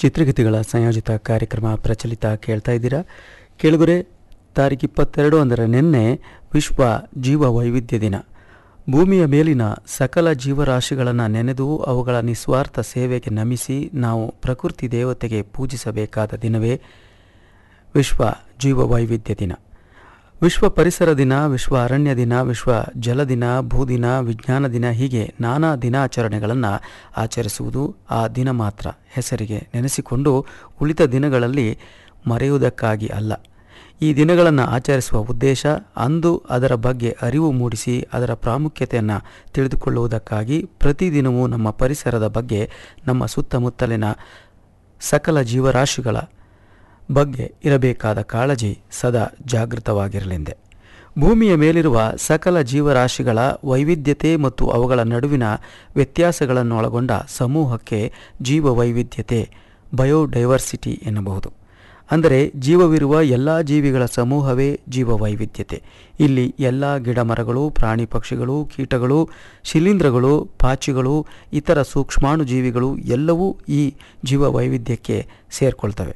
ಚಿತ್ರಗೀತೆಗಳ ಸಂಯೋಜಿತ ಕಾರ್ಯಕ್ರಮ ಪ್ರಚಲಿತ ಕೇಳ್ತಾ ಇದ್ದೀರಾ ಕೇಳುಗರೆ ತಾರೀಕು ಇಪ್ಪತ್ತೆರಡು ಅಂದರೆ ನಿನ್ನೆ ವಿಶ್ವ ಜೀವ ವೈವಿಧ್ಯ ದಿನ ಭೂಮಿಯ ಮೇಲಿನ ಸಕಲ ಜೀವರಾಶಿಗಳನ್ನು ನೆನೆದು ಅವುಗಳ ನಿಸ್ವಾರ್ಥ ಸೇವೆಗೆ ನಮಿಸಿ ನಾವು ಪ್ರಕೃತಿ ದೇವತೆಗೆ ಪೂಜಿಸಬೇಕಾದ ದಿನವೇ ವಿಶ್ವ ಜೀವ ವೈವಿಧ್ಯ ದಿನ ವಿಶ್ವ ಪರಿಸರ ದಿನ ವಿಶ್ವ ಅರಣ್ಯ ದಿನ ವಿಶ್ವ ಜಲ ದಿನ ಭೂದಿನ ವಿಜ್ಞಾನ ದಿನ ಹೀಗೆ ನಾನಾ ದಿನಾಚರಣೆಗಳನ್ನು ಆಚರಿಸುವುದು ಆ ದಿನ ಮಾತ್ರ ಹೆಸರಿಗೆ ನೆನೆಸಿಕೊಂಡು ಉಳಿದ ದಿನಗಳಲ್ಲಿ ಮರೆಯುವುದಕ್ಕಾಗಿ ಅಲ್ಲ ಈ ದಿನಗಳನ್ನು ಆಚರಿಸುವ ಉದ್ದೇಶ ಅಂದು ಅದರ ಬಗ್ಗೆ ಅರಿವು ಮೂಡಿಸಿ ಅದರ ಪ್ರಾಮುಖ್ಯತೆಯನ್ನು ತಿಳಿದುಕೊಳ್ಳುವುದಕ್ಕಾಗಿ ಪ್ರತಿದಿನವೂ ನಮ್ಮ ಪರಿಸರದ ಬಗ್ಗೆ ನಮ್ಮ ಸುತ್ತಮುತ್ತಲಿನ ಸಕಲ ಜೀವರಾಶಿಗಳ ಬಗ್ಗೆ ಇರಬೇಕಾದ ಕಾಳಜಿ ಸದಾ ಜಾಗೃತವಾಗಿರಲೆಂದೆ ಭೂಮಿಯ ಮೇಲಿರುವ ಸಕಲ ಜೀವರಾಶಿಗಳ ವೈವಿಧ್ಯತೆ ಮತ್ತು ಅವುಗಳ ನಡುವಿನ ವ್ಯತ್ಯಾಸಗಳನ್ನು ಒಳಗೊಂಡ ಸಮೂಹಕ್ಕೆ ಜೀವ ವೈವಿಧ್ಯತೆ ಬಯೋಡೈವರ್ಸಿಟಿ ಎನ್ನಬಹುದು ಅಂದರೆ ಜೀವವಿರುವ ಎಲ್ಲ ಜೀವಿಗಳ ಸಮೂಹವೇ ಜೀವ ವೈವಿಧ್ಯತೆ ಇಲ್ಲಿ ಎಲ್ಲ ಗಿಡಮರಗಳು ಪ್ರಾಣಿ ಪಕ್ಷಿಗಳು ಕೀಟಗಳು ಶಿಲೀಂಧ್ರಗಳು ಪಾಚಿಗಳು ಇತರ ಸೂಕ್ಷ್ಮಾಣು ಜೀವಿಗಳು ಎಲ್ಲವೂ ಈ ಜೀವ ವೈವಿಧ್ಯಕ್ಕೆ ಸೇರಿಕೊಳ್ತವೆ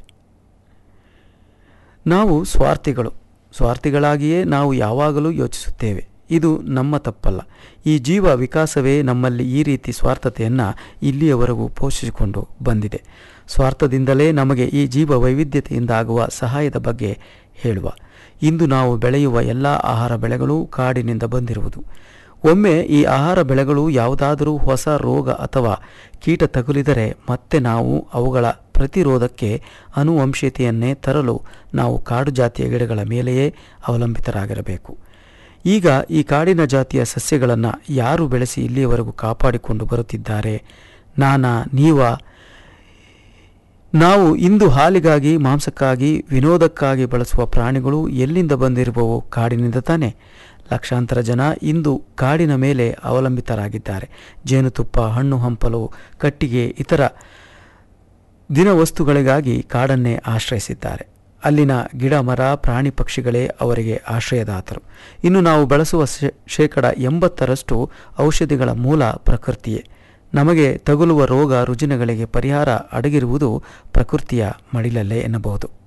ನಾವು ಸ್ವಾರ್ಥಿಗಳು ಸ್ವಾರ್ಥಿಗಳಾಗಿಯೇ ನಾವು ಯಾವಾಗಲೂ ಯೋಚಿಸುತ್ತೇವೆ ಇದು ನಮ್ಮ ತಪ್ಪಲ್ಲ ಈ ಜೀವ ವಿಕಾಸವೇ ನಮ್ಮಲ್ಲಿ ಈ ರೀತಿ ಸ್ವಾರ್ಥತೆಯನ್ನು ಇಲ್ಲಿಯವರೆಗೂ ಪೋಷಿಸಿಕೊಂಡು ಬಂದಿದೆ ಸ್ವಾರ್ಥದಿಂದಲೇ ನಮಗೆ ಈ ಜೀವ ವೈವಿಧ್ಯತೆಯಿಂದ ಆಗುವ ಸಹಾಯದ ಬಗ್ಗೆ ಹೇಳುವ ಇಂದು ನಾವು ಬೆಳೆಯುವ ಎಲ್ಲ ಆಹಾರ ಬೆಳೆಗಳು ಕಾಡಿನಿಂದ ಬಂದಿರುವುದು ಒಮ್ಮೆ ಈ ಆಹಾರ ಬೆಳೆಗಳು ಯಾವುದಾದರೂ ಹೊಸ ರೋಗ ಅಥವಾ ಕೀಟ ತಗುಲಿದರೆ ಮತ್ತೆ ನಾವು ಅವುಗಳ ಪ್ರತಿರೋಧಕ್ಕೆ ಅನುವಂಶೀಯತೆಯನ್ನೇ ತರಲು ನಾವು ಕಾಡು ಜಾತಿಯ ಗಿಡಗಳ ಮೇಲೆಯೇ ಅವಲಂಬಿತರಾಗಿರಬೇಕು ಈಗ ಈ ಕಾಡಿನ ಜಾತಿಯ ಸಸ್ಯಗಳನ್ನು ಯಾರು ಬೆಳೆಸಿ ಇಲ್ಲಿಯವರೆಗೂ ಕಾಪಾಡಿಕೊಂಡು ಬರುತ್ತಿದ್ದಾರೆ ನಾನಾ ನೀವ ನಾವು ಇಂದು ಹಾಲಿಗಾಗಿ ಮಾಂಸಕ್ಕಾಗಿ ವಿನೋದಕ್ಕಾಗಿ ಬಳಸುವ ಪ್ರಾಣಿಗಳು ಎಲ್ಲಿಂದ ಬಂದಿರುವವು ಕಾಡಿನಿಂದ ತಾನೆ ಲಕ್ಷಾಂತರ ಜನ ಇಂದು ಕಾಡಿನ ಮೇಲೆ ಅವಲಂಬಿತರಾಗಿದ್ದಾರೆ ಜೇನುತುಪ್ಪ ಹಣ್ಣು ಹಂಪಲು ಕಟ್ಟಿಗೆ ಇತರ ದಿನವಸ್ತುಗಳಿಗಾಗಿ ಕಾಡನ್ನೇ ಆಶ್ರಯಿಸಿದ್ದಾರೆ ಅಲ್ಲಿನ ಗಿಡ ಮರ ಪ್ರಾಣಿ ಪಕ್ಷಿಗಳೇ ಅವರಿಗೆ ಆಶ್ರಯದಾತರು ಇನ್ನು ನಾವು ಬಳಸುವ ಶೇಕಡ ಎಂಬತ್ತರಷ್ಟು ಔಷಧಿಗಳ ಮೂಲ ಪ್ರಕೃತಿಯೇ ನಮಗೆ ತಗುಲುವ ರೋಗ ರುಜಿನಗಳಿಗೆ ಪರಿಹಾರ ಅಡಗಿರುವುದು ಪ್ರಕೃತಿಯ ಮಡಿಲಲ್ಲೇ ಎನ್ನಬಹುದು